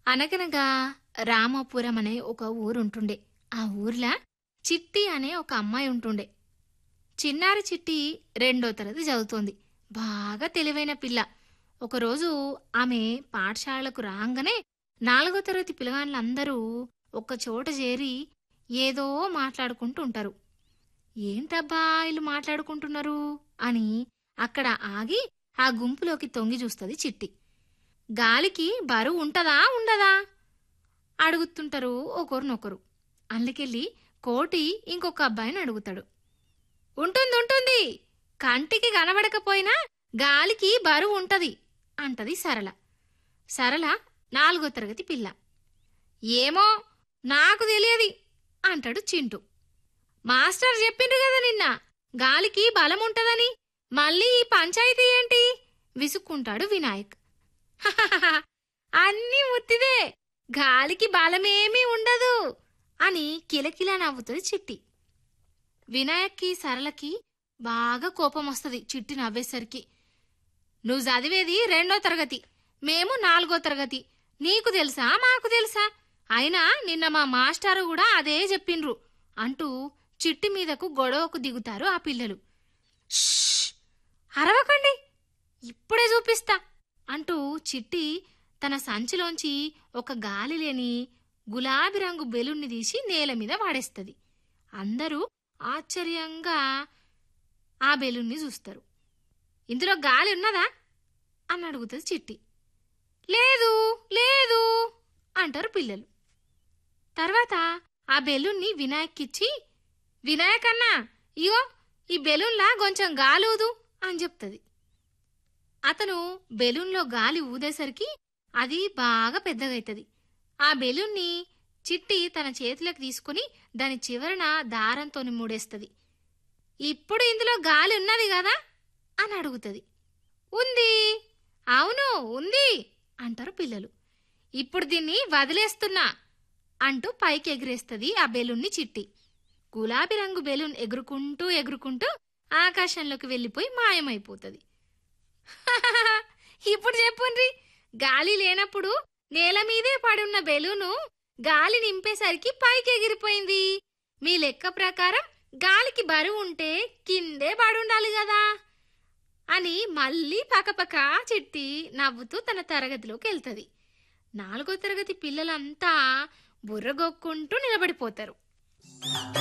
అనగనగా రామాపురం అనే ఒక ఊరుంటుండే ఆ ఊర్లో చిట్టి అనే ఒక అమ్మాయి ఉంటుండే చిన్నారి చిట్టి రెండో తరగతి చదువుతోంది బాగా తెలివైన పిల్ల ఒకరోజు ఆమె పాఠశాలకు రాగానే నాలుగో తరగతి పిల్లగాళ్ళందరూ ఒక్క చోట చేరి ఏదో మాట్లాడుకుంటూ ఉంటారు ఏంటబ్బా వీళ్ళు మాట్లాడుకుంటున్నారు అని అక్కడ ఆగి ఆ గుంపులోకి తొంగి చూస్తుంది చిట్టి గాలికి బరువు ఉంటదా ఉండదా అడుగుతుంటారు ఒకరినొకరు అందుకెళ్ళి కోటి ఇంకొక అబ్బాయిని అడుగుతాడు ఉంటుంది ఉంటుంది కంటికి కనబడకపోయినా గాలికి బరువు ఉంటది అంటది సరళ సరళ నాలుగో తరగతి పిల్ల ఏమో నాకు తెలియదు అంటాడు చింటూ మాస్టర్ చెప్పిండ్రు కదా నిన్న గాలికి బలం ఉంటదని మళ్ళీ ఈ పంచాయతీ ఏంటి విసుక్కుంటాడు వినాయక్ "హహహహ, అన్నీ ఉత్తిదే గాలికి బలమేమీ ఉండదు అని కిలకిలా నవ్వుతుంది చిట్టి వినాయక్కి సరళకి బాగా కోపం వస్తుంది చిట్టి నవ్వేసరికి నువ్వు చదివేది రెండో తరగతి మేము నాలుగో తరగతి నీకు తెలుసా మాకు తెలుసా అయినా నిన్న మా మాస్టారు కూడా అదే చెప్పిండ్రు అంటూ చిట్టి మీదకు గొడవకు దిగుతారు ఆ పిల్లలు "షష్! అరవకండి ఇప్పుడే చూపిస్తా అంటూ చిట్టి తన సంచిలోంచి ఒక గాలి లేని గులాబీ రంగు బెలూన్ని తీసి నేల మీద వాడేస్తుంది అందరూ ఆశ్చర్యంగా ఆ బెలూన్ని చూస్తారు ఇందులో గాలి ఉన్నదా అని అడుగుతుంది చిట్టి లేదు లేదు అంటారు పిల్లలు తర్వాత ఆ బెలూన్ని వినాయక్కిచ్చి వినాయకన్నా ఇగో ఈ బెలూన్లా కొంచెం గాలి ఊదు అని చెప్తుంది అతను బెలూన్లో గాలి ఊదేసరికి అది బాగా పెద్దగైతది ఆ బెలూన్ని చిట్టి తన చేతిలోకి తీసుకుని దాని చివరన దారంతో మూడేస్తుంది ఇప్పుడు ఇందులో గాలి ఉన్నది కదా అని అడుగుతుంది ఉంది అవును ఉంది అంటారు పిల్లలు ఇప్పుడు దీన్ని వదిలేస్తున్నా అంటూ పైకి ఎగిరేస్తుంది ఆ బెలూన్ని చిట్టి గులాబీ రంగు బెలూన్ ఎగురుకుంటూ ఎగురుకుంటూ ఆకాశంలోకి వెళ్ళిపోయి మాయమైపోతుంది ఇప్పుడు చెప్పుండ్రి గాలి లేనప్పుడు నేల మీదే పడున్న బెలూను గాలి నింపేసరికి పైకి ఎగిరిపోయింది మీ లెక్క ప్రకారం గాలికి బరువు ఉంటే కిందే పడుండాలి కదా అని మళ్ళీ పకపక చిట్టి నవ్వుతూ తన తరగతిలోకి వెళ్తుంది నాలుగో తరగతి పిల్లలంతా బుర్రగొక్కుంటూ నిలబడిపోతారు